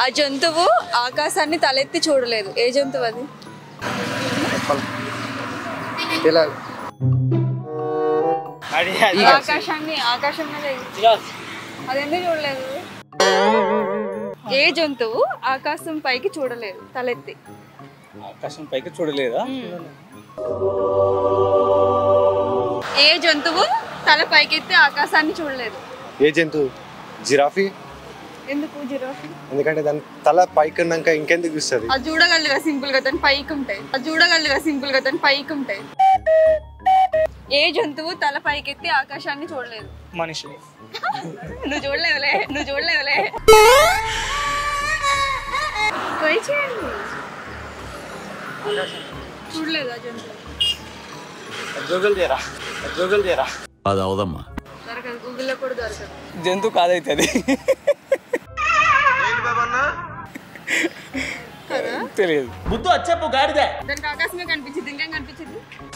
ఆ జంతువు ఆకాశాన్ని తలెత్తి చూడలేదు ఏ జంతువు అది తెలియాలి ఆకాశాన్ని ఆకాశం మీద అది ఎందుకు చూడలేదు ఏ జంతువు ఆకాశం పైకి చూడలేదు తలెత్తి ఆకాశం పైకి చూడలేదా ఏ జంతువు తల పైకెత్తి ఆకాశాన్ని చూడలేదు ఏ జంతువు జిరాఫీ ఎందుకు జిరాఫీ ఎందుకంటే దాని తల పైకి ఉన్నాక ఇంకెందుకు చూస్తుంది అది చూడగలదుగా సింపుల్ గా దాని పైకి ఉంటాయి అది చూడగలదుగా సింపుల్ గా దాని పైకి ఉంటాయి ఏ జంతువు తల పైకెత్తి ఆకాశాన్ని చూడలేదు మనిషి నువ్వు చూడలేవులే నువ్వు చూడలేవులే ట్రై చేయండి చూడలేదు ఆ జంతువు గూగుల్ చేయరా గూగుల్ చేయరా అది అవదమ్మా దొరకదు గూగుల్లో కూడా దొరకదు జంతువు కాదైతే అది కదా తెలియదు దానికి ఆకాశమే కనిపించింది ఇంకేం కనిపించింది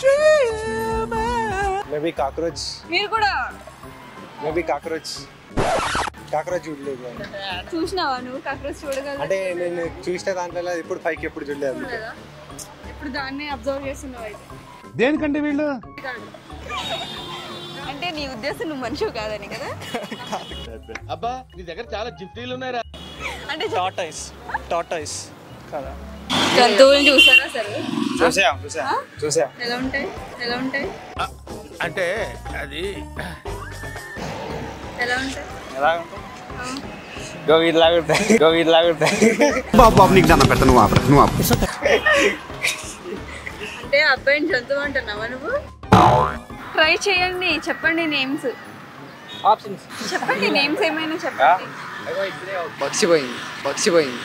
మేబీ కాక్రోచ్ మీరు కూడా మేబీ కాక్రోచ్ కాక్రోచ్ చూడలేదు చూసినావా నువ్వు కాక్రోచ్ చూడగలరా అంటే నేను చూసిన దాంట్లో ఇప్పుడు పైకి ఎప్పుడు చూడలేదు లేదా ఇప్పుడు దాన్ని అబ్జర్వ్ చేస్తున్నావు అయితే దేనికంటే వీళ్ళు కాదు. అంటే నీ ఉద్దేశం నువ్వు మనిషివి కాదని కదా అబ్బా నీ దగ్గర చాలా జిఫ్టీలు ఉన్నాయరా అంటే టాటాయిస్ టాటాయిస్ కదా జంతువులు చూసారా సరే చూసా చూసా చూసా ఎలా ఉంటాయి ఎలా ఉంటాయి అంటే అది ఎలా ఉంటాయి ఎలా ఉంటాయి గోవిడ్ లాగా ఉంటాయి గోవిడ్ లాగా ఉంటాయి బాబు బాబు నీకు దండం పెడతా నువ్వు ఆపరా నువ్వు ఆపు అంటే అబ్బాయిని జంతువు అంటున్నావా నువ్వు ట్రై చేయండి చెప్పండి నేమ్స్ ఆప్షన్స్ చెప్పండి నేమ్స్ ఏమైనా చెప్పండి పక్షిపోయింది పక్షిపోయింది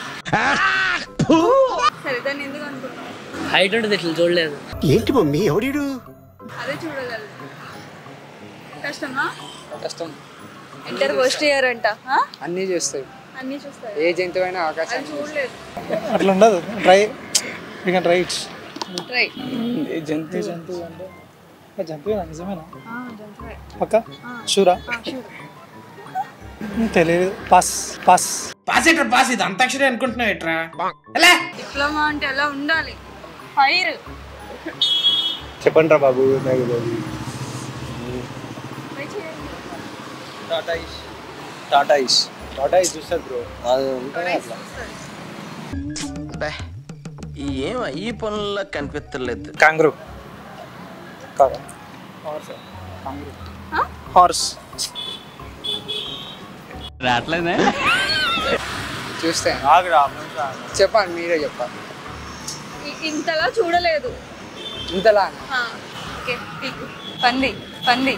సరే దాన్ని ఎందుకు అనుకున్నావు హైట్ ఉంటుంది ఇట్లా చూడలేదు ఏంటి మమ్మీ ఎవడీడు అదే చూడగలదు కష్టమా కష్టం ఇంటర్ ఫస్ట్ ఇయర్ అంట ఆ? అన్నీ చూస్తాయి అన్నీ చూస్తారు ఏ జంతువు అయినా అది ఆకాశాన్ని చూడలేదు అట్లా ఉండదు try you can right try జంతువు జంతువు అంటే ఆ జంతువు నిజమేనా జంతువే పక్క షూరా తెలియదు పాస్ పాస్ డిప్లొమా అంటే ఎలా ఉండాలి ఫైర్ చెప్పండి రా బాబు నాకు తెలియదు. ట్రై చేయండి టాటాయిస్ టాటాయిస్ టాటాయిస్ చూస్తారు బ్రో అది ఉంటుంది అట్లా ఏం ఈ పనుల్లో కనిపించలేదు కాంగ్రూ కాదా హార్స్ కాంగ్రూ హార్స్ చూస్తే ఆగురా చెప్పండి మీరే చెప్పాలి ఇ- ఇంతలా చూడలేదు ఇంతలా ఆ, ఓకే పిగ్ పంది పంది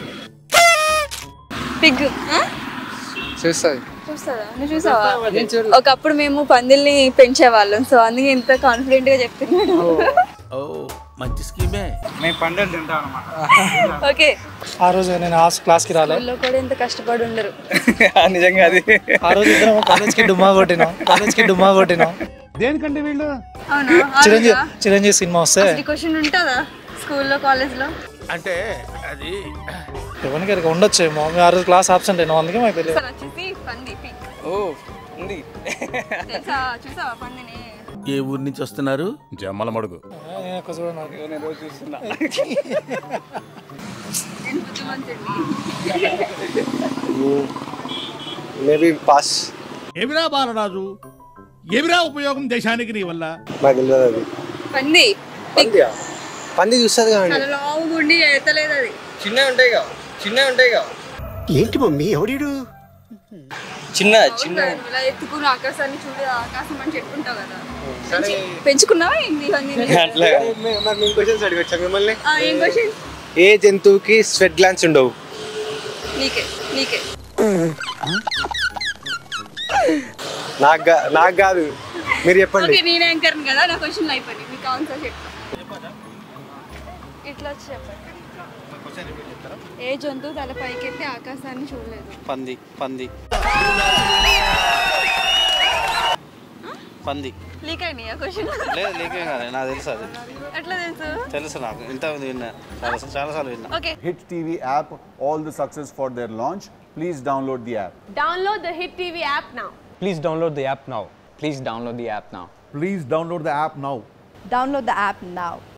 పిగ్ చూస్తుంది చూస్తావా నువ్వు చూసావా నేను చూడలేదు. ఒకప్పుడు మేము పందిల్ని పెంచేవాళ్ళం సో అందుకే ఇంత కాన్ఫిడెంట్ గా చెప్తున్నాడు ఓ మంచి స్కీమే మేము పండుగ తింటాం అనమాట ఓకే ఆ రోజు నేను ఆ క్లాస్కి రాలే స్కూల్లో కూడా ఇంత కష్టపడి ఉండరు నిజంగా అది ఆ రోజు ఇద్దరం కాలేజ్కి డుమ్మా కొట్టినాం కాలేజ్కి డుమ్మా కొట్టినాం దేనికంటే వీళ్ళు అవునా చిరంజీవి చిరంజీవి సినిమా వస్తే క్వశ్చన్ ఉంటుందా స్కూల్లో కాలేజ్లో అంటే అది ఎవరికి ఇక ఉండొచ్చేమో మేము ఆ రోజు క్లాస్ ఆబ్సెంట్ అయినా అందుకే మాకు తెలియదు సార్ వచ్చేసి పంది పిగ్ ఓ ఉంది తెలుసా చూసావా పందిని ఏ ఊరు నుంచి వస్తున్నారు జమ్మల మడుగు నేను ఎక్కువ చూడను నాకు. నేను రోజు చూస్తున్నా నేను బుద్ధిమంతుడిని మేబీ పాస్ ఏమిరా బాలరాజు ఏమిరా ఉపయోగం దేశానికి నీ వల్ల నాకు తెలియదు అది పంది పందియా పంది చూస్తుంది కానీ చాలా లావు గుండి ఎత్తలేదు అది చిన్నవి ఉంటాయి కదా చిన్నవి ఉంటాయి కదా ఏంటి మమ్మీ ఎవడీడు చిన్న అవును కదా, నువ్వు ఇలా ఎత్తుకుని ఆకాశాన్ని చూడు ఆకాశం అని చెప్పుకుంటావు కదా పెంచి- పెంచుకున్నావా ఏంది పందిని అట్లా మరి మేము క్వశ్చన్స్ అడిగొచ్చా మిమ్మల్ని ఆ, ఏం క్వశ్చన్ ఏ జంతువుకి స్వెట్ గ్లాన్స్ ఉండవు నీకే నీకే నాకు గా- నాకు కాదు మీరు చెప్పండి ఓకే నేను యాంకర్ కదా నా క్వశ్చన్ అయిపోయింది మీకు ఆన్సర్ చెప్పు ఇట్లా వచ్చి చెప్పండి ఏ జంతువు తల పైకెత్తి ఆకాశాన్ని చూడలేదు పంది పంది పంది లీక్ అయినాయి ఆ క్వశ్చన్ లేదు లేకే కాదు నాకు తెలుసు అది ఎట్లా తెలుసు తెలుసు నాకు ఇంత విన్నా చాలా చాలాసార్లు విన్నా okay Hit TV app, all the success for their launch. Please download the app. Download the Hit TV app now. Please download the app now. Please download the app now. Please download the app now. Download the app now.